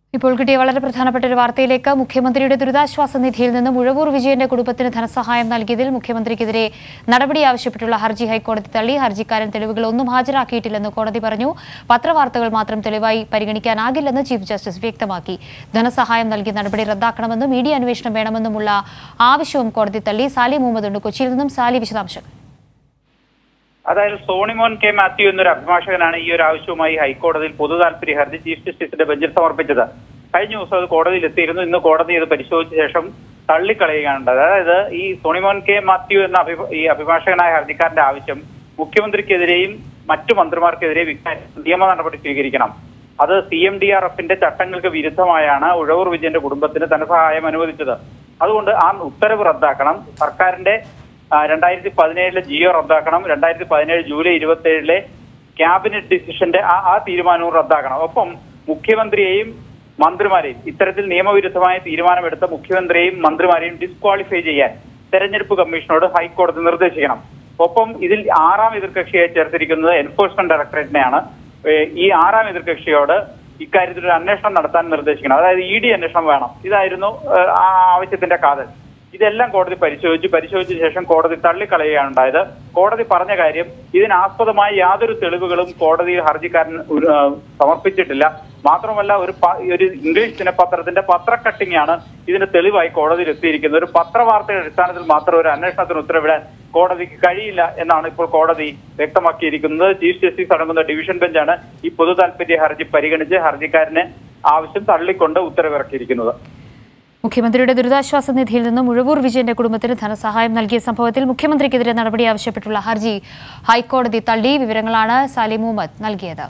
ഇപ്പോൾ കിട്ടിയ വളരെ പ്രധാനപ്പെട്ട ഒരു വാർത്തയിലേക്ക് മുഖ്യമന്ത്രിയുടെ ദുരിതാശ്വാസ നിധിയിൽ നിന്ന് മുഴവൂർ വിജയന്റെ കുടുംബത്തിന് ധനസഹായം നൽകിയതിൽ മുഖ്യമന്ത്രിക്കെതിരെ നടപടി ആവശ്യപ്പെട്ടുള്ള ഹർജി ഹൈക്കോടതി തള്ളി ഹർജിക്കാരൻ തെളിവുകൾ ഒന്നും ഹാജരാക്കിയിട്ടില്ലെന്ന് കോടതി പറഞ്ഞു പത്രവാർത്തകൾ മാത്രം തെളിവായി പരിഗണിക്കാനാകില്ലെന്ന് ചീഫ് ജസ്റ്റിസ് വ്യക്തമാക്കി ധനസഹായം നൽകിയ നടപടി റദ്ദാക്കണമെന്നും മീഡിയ അന്വേഷണം വേണമെന്നുമുള്ള ആവശ്യവും കോടതി തള്ളി സാലി മുഹമ്മദ് ഉണ്ട് കൊച്ചിയിൽ നിന്നും സാലി വിശദാംശങ്ങൾ അതായത് സോണിമോൻ കെ മാത്യു എന്നൊരു അഭിഭാഷകനാണ് ഈ ഒരു ആവശ്യവുമായി ഹൈക്കോടതിയിൽ പൊതു താൽപര്യ ഹർജി ചീഫ് ജസ്റ്റിസിന്റെ ബെഞ്ചിൽ സമർപ്പിച്ചത് കഴിഞ്ഞ ദിവസം അത് കോടതിയിൽ എത്തിയിരുന്നു ഇന്ന് കോടതി ഇത് പരിശോധിച്ച ശേഷം തള്ളിക്കളയുകയാണ് ഉണ്ടായത്. അതായത് ഈ സോണിമോൻ കെ മാത്യു എന്ന അഭിഭ- ഈ അഭിഭാഷകനായ ഹർജിക്കാരന്റെ ആവശ്യം മുഖ്യമന്ത്രിക്കെതിരെയും മറ്റു മന്ത്രിമാർക്കെതിരെയും ഇക്കാര്യത്തിൽ നിയമ നടപടി സ്വീകരിക്കണം അത് സി എം ഡി ആർ എഫിന്റെ ചട്ടങ്ങൾക്ക് വിരുദ്ധമായാണ് ഉഴവൂർ വിജയന്റെ കുടുംബത്തിന് ധനസഹായം അനുവദിച്ചത് അതുകൊണ്ട് ആ ഉത്തരവ് റദ്ദാക്കണം സർക്കാരിന്റെ ആ, രണ്ടായിരത്തി പതിനേഴിലെ ജിയോ റദ്ദാക്കണം രണ്ടായിരത്തി പതിനേഴ് ജൂലൈ ഇരുപത്തി ഏഴിലെ ക്യാബിനറ്റ് ഡിസിഷന്റെ ആ ആ തീരുമാനവും റദ്ദാക്കണം ഒപ്പം മുഖ്യമന്ത്രിയെയും മന്ത്രിമാരെയും ഇത്തരത്തിൽ നിയമവിരുദ്ധമായ തീരുമാനമെടുത്ത മുഖ്യമന്ത്രിയെയും മന്ത്രിമാരെയും ഡിസ്ക്വാളിഫൈ ചെയ്യാൻ തെരഞ്ഞെടുപ്പ് കമ്മീഷനോട് ഹൈക്കോടതി നിർദ്ദേശിക്കണം ഒപ്പം ഇതിൽ ആറാം എതിർകക്ഷിയായി ചേർത്തിരിക്കുന്നത് എൻഫോഴ്സ്മെന്റ് ഡയറക്ടറേറ്റിനെയാണ് ഏ, ഈ ആറാം എതിർകക്ഷിയോട് ഇക്കാര്യത്തിൽ ഒരു അന്വേഷണം നടത്താൻ നിർദ്ദേശിക്കണം അതായത് ഇ ഡി അന്വേഷണം വേണം ഇതായിരുന്നു ഏ, ആ ആവശ്യത്തിന്റെ കാതൽ ഇതെല്ലാം കോടതി പരിശോധിച്ചു പരിശോധിച്ച ശേഷം കോടതി തള്ളിക്കളയുകയാണ് ഉണ്ടായത് കോടതി പറഞ്ഞ കാര്യം ഇതിനാസ്പദമായ യാതൊരു തെളിവുകളും കോടതി ഹർജിക്കാരൻ ഒരു, ആ, സമർപ്പിച്ചിട്ടില്ല മാത്രമല്ല ഒരു പ- ഒരു ഇംഗ്ലീഷ് ദിനപത്രത്തിന്റെ പത്ര കട്ടിംഗ് ആണ് ഇതിന് തെളിവായി കോടതിയിൽ എത്തിയിരിക്കുന്നത് ഒരു പത്രവാർത്തയുടെ അടിസ്ഥാനത്തിൽ മാത്രം ഒരു അന്വേഷണത്തിന് ഉത്തരവിടാൻ കോടതിക്ക് കഴിയില്ല എന്നാണ് ഇപ്പോൾ കോടതി വ്യക്തമാക്കിയിരിക്കുന്നത് ചീഫ് ജസ്റ്റിസ് അടങ്ങുന്ന ഡിവിഷൻ ബെഞ്ചാണ് ഈ പൊതു താൽപര്യ ഹർജി പരിഗണിച്ച് ഹർജിക്കാരന് ആവശ്യം തള്ളിക്കൊണ്ട് ഉത്തരവിറക്കിയിരിക്കുന്നത് മുഖ്യമന്ത്രിയുടെ ദുരിതാശ്വാസ നിധിയിൽ നിന്നും മുഴവൂർ വിജയന്റെ കുടുംബത്തിന് ധനസഹായം നൽകിയ സംഭവത്തിൽ മുഖ്യമന്ത്രിക്കെതിരെ നടപടി ആവശ്യപ്പെട്ടുള്ള ഹർജി ഹൈക്കോടതി തള്ളി വിവരങ്ങളാണ് സാലി മുഹമ്മദ് നൽകിയത്